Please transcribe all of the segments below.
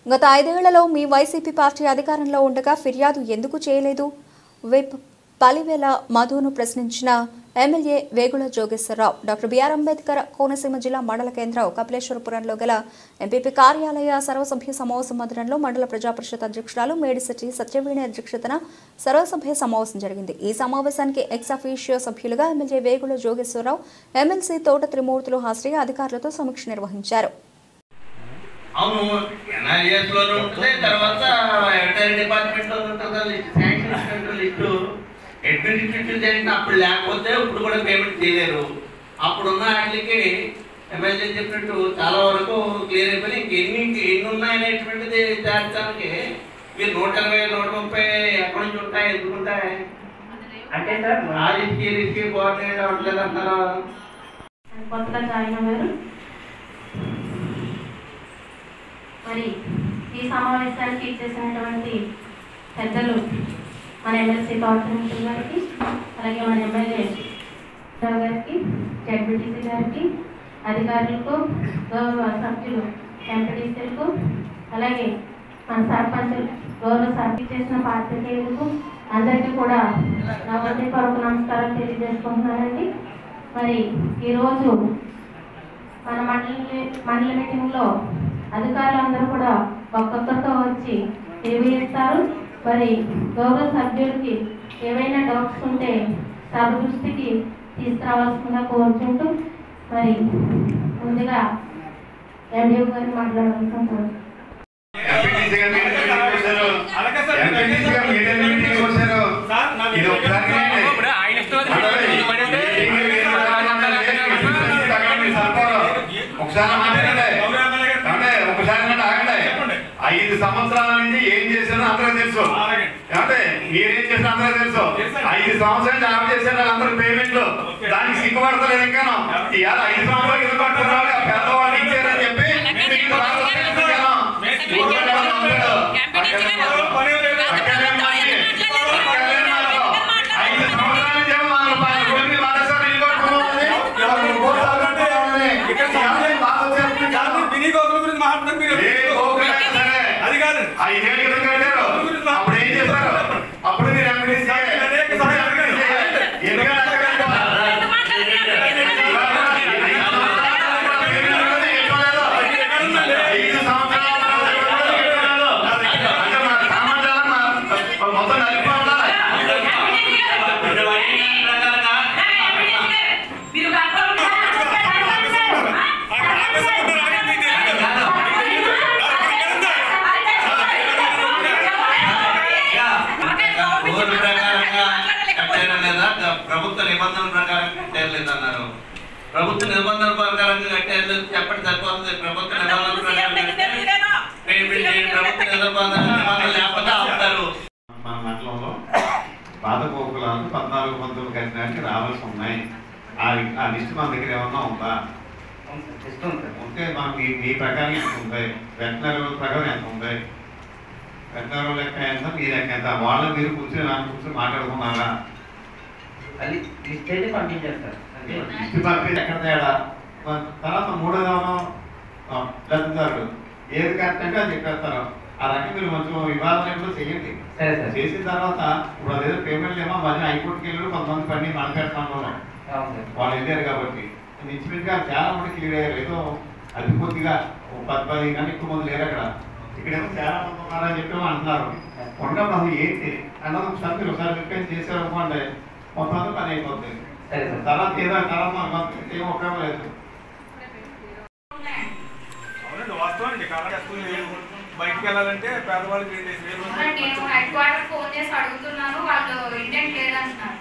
గత ఐదేళ్లలో మీ YCP party అధికారంలో ఉండగా ఫిర్యాదు ఎందుకు చేయలేదు విప్ పలివేల మధును ప్రశ్నించిన MLA వేగుల Jogeswara Rao doctor BR Ambedkar Konaseema జిల్లా మండల కేంద్రం కపిలేశ్వరపురంలో గల ఎంపీపీ కార్యాలయ సర్వసభ్య సమావేశం మందిరంలో మండల ప్రజాపరిషత్ అధ్యక్షురాలు మేడిశెట్టి సత్యవేణి అధ్యక్షతన సర్వసభ్య సమావేశం జరిగింది ఈ సమావేశానికి ఎక్స్ అఫీషియో సభ్యులుగా ఎమ్మెల్యే వేగుల జోగేశ్వరరావు ఎమ్మెల్సీ తోట త్రిమూర్తులు హాజరై అధికారులతో సమీక్ష నిర్వహించారు అవును ఎన్ఆర్ఎస్ లోనే ఉంటుంది తర్వాత ఎంటైర్ డిపార్ట్మెంట్ లో ఉంటుంది లిస్ట్ శాంక్షన్ లిస్టు అడ్మినిస్ట్రేటివ్ జరిగిన అప్పుడు లేకపోతే ఇప్పుడు కూడా పేమెంట్ చేయలేరు అప్పుడున్న వాటికి ఎమ్మెల్యే చెప్పినట్టు చాలా వరకు క్లియర్ అయిపోయి ఇంకెన్ని ఎన్ని ఉన్నాయనేటువంటిది తేల్చడానికి మీరు నూట ఇరవై నూట ముప్పై ఎక్కడి నుంచి ఉంటాయి ఎందుకు ఉంటాయి అంటే సార్ ఆ రిస్క్ ఈ రిస్క్ కోఆర్డినేట్ అవ్వట్లేదు అంటారు కొత్తగా జాయిన్ అయ్యారు మరి ఈ సమావేశానికి ఇచ్చేసినటువంటి పెద్దలు మన ఎమ్మెల్సీ గౌతమ్ గారికి అలాగే మన ఎమ్మెల్యే రావు గారికి జడ్పీటీసీ గారికి అధికారులకు గౌరవ సభ్యులు ఎంపీటీసీలకు అలాగే మన సర్పంచ్ గౌరవ సభ్యులు చేసిన పాత్రికేయులకు అందరికీ కూడా నా హృదయపూర్వక నమస్కారం తెలియజేసుకుంటున్నానండి మరి ఈరోజు మన మండలి మండలి మీటింగ్లో అధికారులందరూ కూడా ఒక్కొక్కరితో వచ్చి తెలియజేస్తారు మరి గౌరవ సభ్యులకి ఏవైనా డౌట్స్ ఉంటే సభ దృష్టికి తీసుకురావాల్సిందిగా కోరుకుంటూ మరి ముందుగా ఎండిఓ గారిని మాట్లాడాలనుకుంటున్నాను ఎంపీటీసీ గారు మీటింగ్ చేశారు. ఎంపీటీసీ గారు మీటింగ్ మీటింగ్ చేశారు. ఇది ఒకసారి వినండి. అడగండి. మీటింగ్ మీరు మాట్లాడాలి. తగ్గండి, సరిపోరు. ఒకసారి మాట్లాడండి అంటే ఒకసారి అంటే ఆగండి ఐదు సంవత్సరాల నుంచి ఏం చేశారో అందరూ తెలుసు అంటే మీరేం చేసినా అందరూ తెలుసు ఐదు సంవత్సరాలు జాబ్ చేశారు అందరూ పేమెంట్లు దానికి సిగ్గుపడతలేదు ఇంకాను ఇవాళ ఐదు సంవత్సరాలు ఎందుకు పట్టుకున్నారు ఆ పెద్దవాళ్ళు ఇచ్చారని చెప్పి మీకు రాదు తెలుసుగాను. ఊరుకోండి, ఎవరు నమ్మలేదు. అక్కడే మనకి, అక్కడే మనకు. ఐదు సంవత్సరాల నుంచి ఏమో మన పైన కొన్ని వారసులు ఇల్లు కట్టుకోవాలి. ఎవరు గోసాలు కట్టుకోవాలి. ఇవాళ బాగా వచ్చేస్తుంది కాదు. ఏ గోకులైనా సరే. ఐదేళ్ళ క్రితం కట్టారు. అప్పుడు ఏం చేశారు? అప్పుడు మీరు ఎంపీటీసీ ఇప్పుడు ఎంపీటీసీ. ఎందుకంటే అక్కడ కట్టుకోవాలి. ఇవాళ ఐదు సంవత్సరాలు కూడా పేమెంట్ అనేది ఇవ్వలేదు. ఐదు సంవత్సరాలు కూడా పేమెంట్ ఇవ్వలేదు. అంటే మన సమాజాలు మన- మొత్తం నలిగిపోవాలా? ఊరు ప్రకారంగా కట్టారా లేదా ప్రభుత్వ నిబంధనల ప్రకారం కట్టారు లేదన్నారు ప్రభుత్వ నిబంధనల ప్రకారంగా కట్టారు లేదు చెప్పండి సరిపోతుంది ప్రభుత్వ నిబంధనల ప్రకారం కడితే పేమెంట్ చేయండి. ప్రభుత్వ నిబంధనల నిబంధనలు లేకపోతే ఆపుతారు మన మండలంలో బాధపోకులాలకు పద్నాలుగు పంతొమ్మిది కట్టినానికి రావాల్సి ఉన్నాయి ఆ ఆ లిస్ట్ మన దగ్గర ఏమన్నా ఉందా ఉంటే మనం మీ మీ ప్రకారం ఎంత ఉంది వెటనరీ ప్రకారం ఎంత ఉంది వెటనరీ లెక్క ఎంత మీ లెక్క ఎంత వాళ్ళు మీరు కూర్చొని నాకు కూర్చొని మాట్లాడుకున్నారా అది లిస్ట్ అయితే పంపించేస్తారు అంతే లిస్ట్ పంపి ఎక్కడ తేడా మన తర్వాత మూడో లబ్ధిదారుడు ఏది కరెక్ట్ అంటే అది చెప్పేస్తారు ఆ రకంగా మీరు కొంచెం వివాదం ఎప్పుడు చేయండి సరే సార్ చేసిన తర్వాత ఇప్పుడు అదేదో పేమెంట్ ఏమో మళ్ళీ హైకోర్టుకి వెళ్ళి కొంతమంది పని మనం పెడతాం అవును సార్ వాళ్ళు వెళ్ళారు కాబట్టి ఇంచుమించుగా చాలా మంది క్లియర్ అయ్యారు ఏదో అది కొద్దిగా ఓ పది పది కానీ ఎక్కువ మంది లేరు అక్కడ ఇక్కడేమో చాలా మంది ఉన్నారని చెప్పి అంటున్నారు ఉండడం అసలు ఏంటి అన్నది ఒకసారి మీరు ఒకసారి రిక్వెస్ట్ చేశారు అనుకోండి మొత్తం అంతా పని అయిపోతుంది సరే సార్ తర్వాత ఏదో తర్వాత మనకు ఏం ఉపయోగం లేదు అవునండి వాస్తవానికి కాలం వస్తువులు లేవు బయటికి వెళ్ళాలంటే పేదవాళ్ళకి రెండు వేలు అవునండి, నేను హెడ్ క్వార్టర్ ఫోన్ చేసి అడుగుతున్నాను వాళ్ళు ఇంటెంట్ లేదంటున్నారు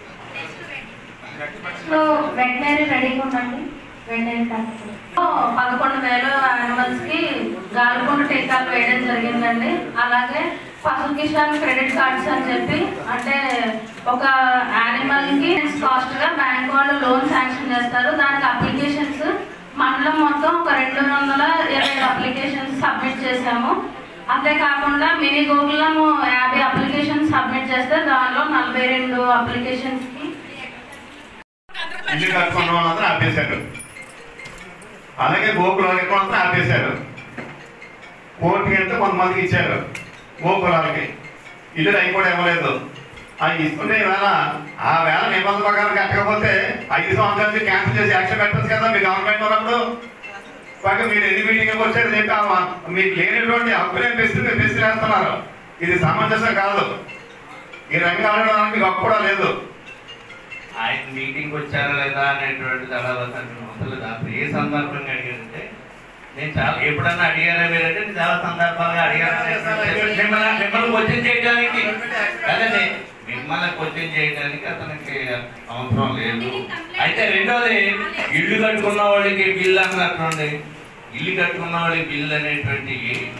సో వెటనరీ రెడీగా ఉందండి వెటనరీ డాక్టర్ పదకొండు వేలు యానిమల్స్ కి గాలికొండ టీకాలు వేయడం జరిగిందండి అలాగే పశు కిసాన్ క్రెడిట్ కార్డ్స్ అని చెప్పి అంటే ఒక యానిమల్ కి కాస్ట్ గా బ్యాంక్ వాళ్ళు లోన్ శాంక్షన్ చేస్తారు దానికి అప్లికేషన్స్ మండలం మొత్తం ఒక రెండు వందల ఇరవై అప్లికేషన్స్ సబ్మిట్ చేశాము అంతేకాకుండా మినీ గోకులం యాభై అప్లికేషన్స్ సబ్మిట్ చేస్తే దానిలో నలభై రెండు అప్లికేషన్స్ కి ఇల్లు కట్టుకున్న వాళ్ళందరూ ఆపేశారు అలాగే గోకులు ఎక్కువ ఆపేశారు కోర్టుకి వెళ్తే కొంతమందికి ఇచ్చారు ఓ కులాలకి ఇల్లు అవి కూడా ఇవ్వలేదు అవి ఇస్తుంటే ఈవేళ ఆ వేళ నిబంధన ప్రకారం కట్టకపోతే ఐదు సంవత్సరాల నుంచి క్యాన్సిల్ చేసి యాక్షన్ పెట్టచ్చు కదా మీ గవర్నమెంట్ ఉన్నప్పుడు పైగా మీరు ఎన్ని మీటింగ్కి వచ్చారు చెప్పి ఆ మీకు లేనటువంటి హక్కులేని పెస్తుంది మీరు పెసిరేస్తున్నారు ఇది సమంజసం కాదు ఈ రంగం ఆడడానికి మీకు హక్కు కూడా లేదు ఆయన మీటింగ్ వచ్చారా లేదా అనేటువంటి తర్వాత అసలు అసలు ఏ సందర్భంగా అడిగారంటే నేను చాలా ఎప్పుడన్నా అడిగారా మీరంటే నేను చాలా సందర్భాలుగా అడిగాను మిమ్మల్ని మిమ్మల్ని క్వశ్చన్ చేయడానికి కదండి మిమ్మల్ని క్వశ్చన్ చేయడానికి అతనికి అవసరం లేదు అయితే రెండోది ఇల్లు కట్టుకున్న వాళ్ళకి బిల్ అన్నట్టుండి ఇల్లు కట్టుకున్న వాళ్ళకి బిల్ అనేటువంటి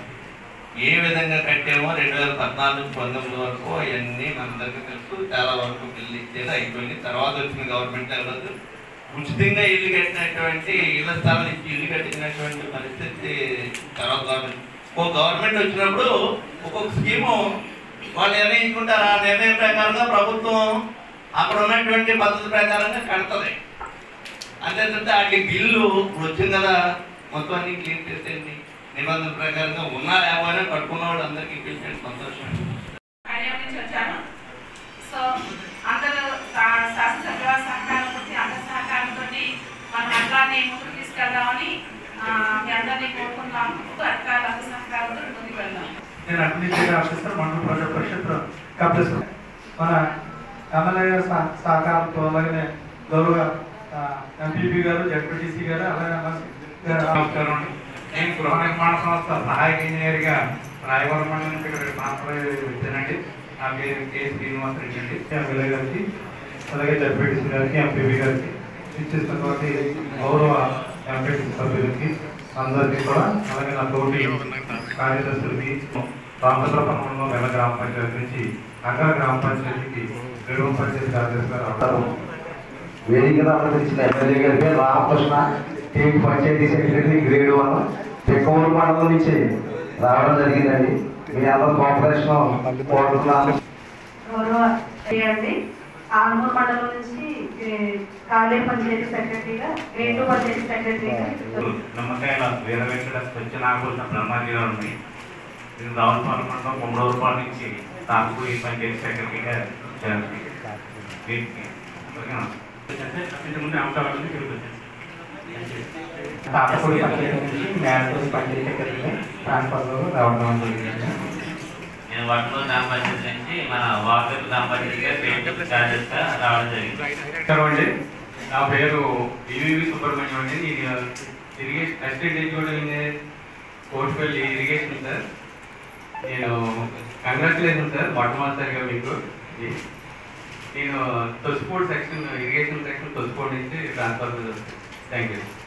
ఏ విధంగా కట్టామో రెండు వేల పద్నాలుగు పంతొమ్మిది వరకు అవన్నీ మనందరికీ తెలుసు చాలా వరకు బిల్లు ఇచ్చేది అయిపోయింది తర్వాత వచ్చిన గవర్నమెంట్ తెలియదు ఉచితంగా ఇల్లు కట్టినటువంటి ఇళ్ల స్థలాలు ఇచ్చి ఇల్లు కట్టినటువంటి పరిస్థితి తర్వాత గవర్నమెంట్ ఒక గవర్నమెంట్ వచ్చినప్పుడు ఒక్కొక్క స్కీము వాళ్ళు నిర్ణయించుకుంటారు ఆ నిర్ణయం ప్రకారంగా ప్రభుత్వం అక్కడ ఉన్నటువంటి పద్ధతి ప్రకారంగా కడుతుంది అంతే తప్పితే వాటి బిల్లు ఇప్పుడు వచ్చింది కదా మొత్తం అన్ని క్లీన్ చేసేయండి నిబంధన ప్రకారంగా ఉన్నా లేకపోయినా కట్టుకున్న వాళ్ళు అందరికీ ఇప్పించండి సంతోషం హర్యానా నుంచి వచ్చాను సో అందరూ శా- శాసనసభ్యుల సహకారంతో అందరి సహకారంతో మన మండలాన్ని ముందుకు తీసుకెళ్దామని ఆ, మీ అందరినీ కోరుకుంటున్నాము అధికారుల అందరి సహకారంతో ముందుకు వెళ్దాం నేను అడ్మినిస్ట్రేటివ్ ఆఫీసర్ మండల ప్రజా పరిషత్ కపిలేశ్వర మన ఎమ్మెల్యే గారి సహ- సహకారంతో అలాగే గౌరవ ఎంపీపీ గారు జడ్పీటీసీ గారు అలాగే ఎంఎస్సీ గారు నమస్కారం అండి. నేను గృహ నిర్మాణ సంస్థ సహాయక ఇంజనీర్గా రాయవరం మండలం నుంచి ఇక్కడ ట్రాన్స్ఫర్ అయ్యి వచ్చానండి నా పేరు కె శ్రీనివాస్ రెడ్డి అండి ఎమ్మెల్యే గారికి అలాగే జడ్పీటీసీ గారికి ఎంపీపీ గారికి ఇచ్చేసినటువంటి గౌరవ ఎంపీటీసీ సభ్యులకి అందరికీ కూడా అలాగే నా తోటి కార్యదర్శులకి రామచంద్రపురంలో వెల గ్రామ పంచాయతీ నుంచి నగర గ్రామ పంచాయతీకి గ్రామ పంచాయతీ కార్యదర్శి గారు అవుతారు వేదికను అలంకరించిన ఎమ్మెల్యే గారికి Ramakrishna state panchayat secretary grade one చెక్కమూరు మండలం నుంచి రావడం జరిగిందండి మీ అందరూ కోఆపరేషన్ కోరుతున్నాను గౌరవ అండి ఆర్మూర్ మండలం నుంచి ఏ, కాలే పంచాయతీ సెక్రటరీగా గ్రేడ్ టూ పంచాయతీ సెక్రటరీగా నమ్మకాయల వీర వెంకట స్వచ్ఛనాకృష్ణ బ్రహ్మాజీరావు ఉంది నేను రావులపాలెం మండలం కొమ్మడూరుపాలెం నుంచి నాకు ఈ పంచాయతీ సెక్రటరీగా చేరండి వీరికి ఓకేనా ఇంతకుముందు అంశాలను తిరుగుతుంది తాతపూడి పంచాయతీ నుంచి మేడపూడి పంచాయతీ సెక్రటరీగా ట్రాన్స్ఫర్లో రావడం జరిగింది నేను వర్తలో గ్రామ పంచాయతీ నుంచి మన వాటర్ గ్రామ పంచాయతీగా పేరు కార్యదర్శిగా రావడం జరిగింది నమస్కారం అండి నా పేరు ఈవీవి సుబ్రహ్మణ్యం అండి నేను irrigation assistant executive engineer Kotipalli irrigation sir నేను కంగ్రాచులేషన్ సార్ మొట్టమొదటిసారిగా మీకు ఇది. నేను తొసిపోర్ట్ సెక్షన్ ఇరిగేషన్ సెక్షన్ తొసిపోర్ట్ నుంచి ట్రాన్స్ఫర్ థ్యాంక్ యూ